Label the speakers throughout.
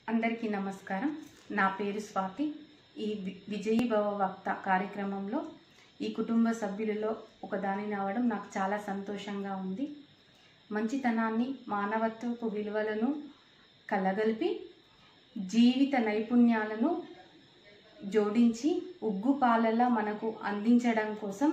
Speaker 1: అందరికీ నమస్కారం నా పేరు స్వాతి ఈ వి- విజయీ భవ వక్త కార్యక్రమంలో ఈ కుటుంబ సభ్యులలో ఒకదానిని అవడం నాకు చాలా సంతోషంగా ఉంది మంచితనాన్ని మానవత్వపు విలువలను కలగలిపి జీవిత నైపుణ్యాలను జోడించి ఉగ్గు పాలలా మనకు అందించడం కోసం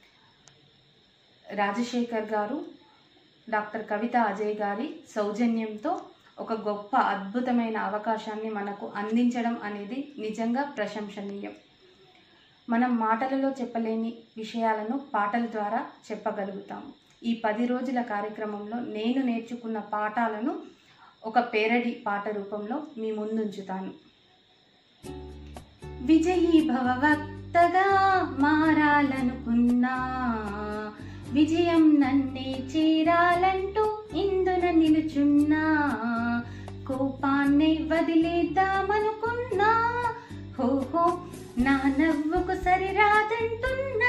Speaker 1: రాజశేఖర్ గారు డాక్టర్ కవిత అజయ్ గారి సౌజన్యంతో ఒక గొప్ప అద్భుతమైన అవకాశాన్ని మనకు అందించడం అనేది నిజంగా ప్రశంసనీయం మనం మాటలలో చెప్పలేని విషయాలను పాటల ద్వారా చెప్పగలుగుతాము ఈ పది రోజుల కార్యక్రమంలో నేను నేర్చుకున్న పాఠాలను ఒక పేరడి పాట రూపంలో మీ ముందుంచుతాను విజయీ భవవక్తగా మారాలనుకున్నా విజయం నన్నే చేరాలంటూ ఇందున నిలుచున్నా కోపాన్ని వదిలేద్దామనుకున్నా హోహో నా నవ్వుకు సరిరాదంటున్నా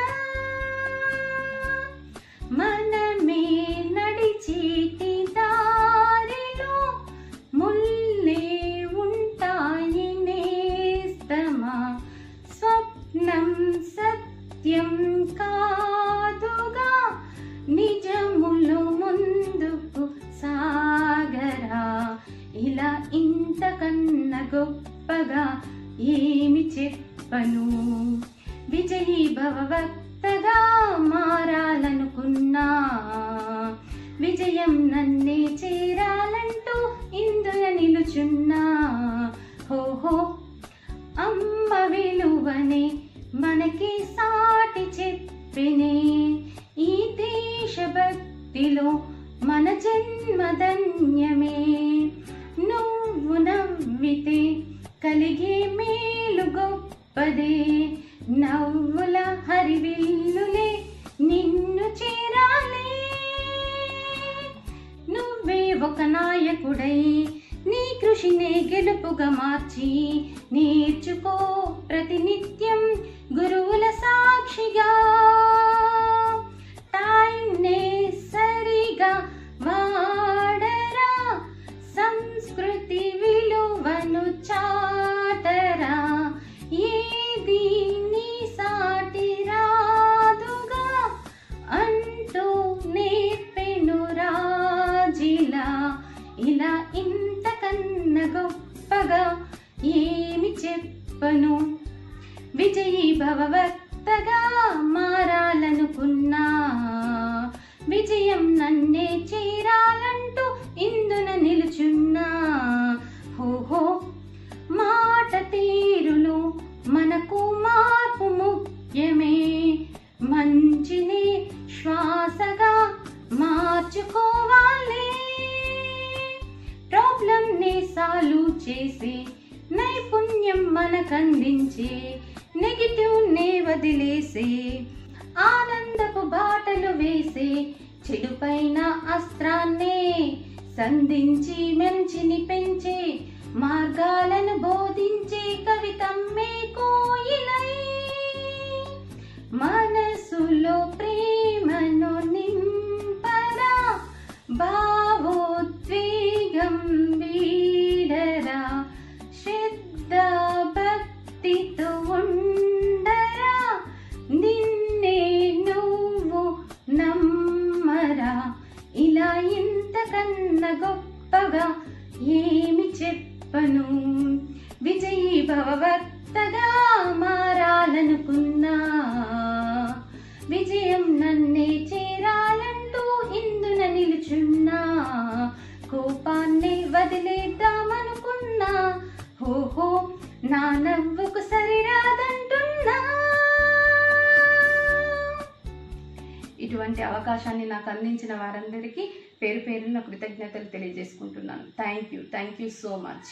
Speaker 1: మనమే నడిచేటి దారిలో ముల్లే ఉంటాయి నేస్తమా స్వప్నం సత్యం కాదుగా నిజములు ముందుకు సాగరా ఇలా ఇంతకన్న గొప్పగా ఏమి చెప్పను విజయీ భవవక్తగా మారాలనుకున్నా విజయం నన్నే చేరాలంటూ ఇందుల నిలుచున్నా హోహో అమ్మ విలువనే మనకి సాటి చెప్పినే ఈ దేశభక్తిలో మన జన్మధన్యమే నువ్వు నవ్వితే కలిగే మేలు గొప్పదే నవ్వుల హరివిల్లులే నిన్ను చేరాలే నువ్వే ఒక నాయకుడై నీ కృషినే గెలుపుగా మార్చి నేర్చుకో ప్రతినిత్యం గురువుల సాక్షిగా టైంనే సరిగా వాడరా సంస్కృతి విలువను చాటరా ఏది నీ సాటి రాదుగా అంటూ నేర్పెను రాజిలా ఇలా ఇంతకన్నా గొప్పగా ఏమి చెప్పను విజయీ భవవక్తగా మారాలనుకున్నా విజయం నన్నే చేరాలంటూ ఇందున నిలుచున్నా హోహో మాట తీరులో మనకు మార్పు ముఖ్యమే మంచిని శ్వాసగా మార్చుకోవాలి ప్రాబ్లం ని సాల్వ్ చేసే నైపుణ్యం మనకందించే నెగిటివ్ నే వదిలేసే ఆనందపు బాటలు వేసే చెడుపైన అస్త్రాన్నే సంధించి మంచిని పెంచే మార్గాలను బోధించే కవితమ్మే కోయిలై మనసులో ప్రేమను నింపరా భావోద్వేగం వీడరా శ్రద్ధ భక్తితో ఉండరా నిన్నే నువ్వు నమ్మరా ఇలా ఇంతకన్నా గొప్పగా ఏమి చెప్పను విజయీ భవవక్తగా మారాలనుకున్నా విజయం నన్నే చేరాలంటూ ఇందున నిలుచున్నా కోపాన్ని వదిలేద్దామనుకున్నా హోహో నా నవ్వుకు సరిరాదంటున్నా ఇటువంటి అవకాశాన్ని నాకు అందించిన వారందరికీ పేరు పేరున కృతజ్ఞతలు తెలియజేసుకుంటున్నాను thank you thank you so much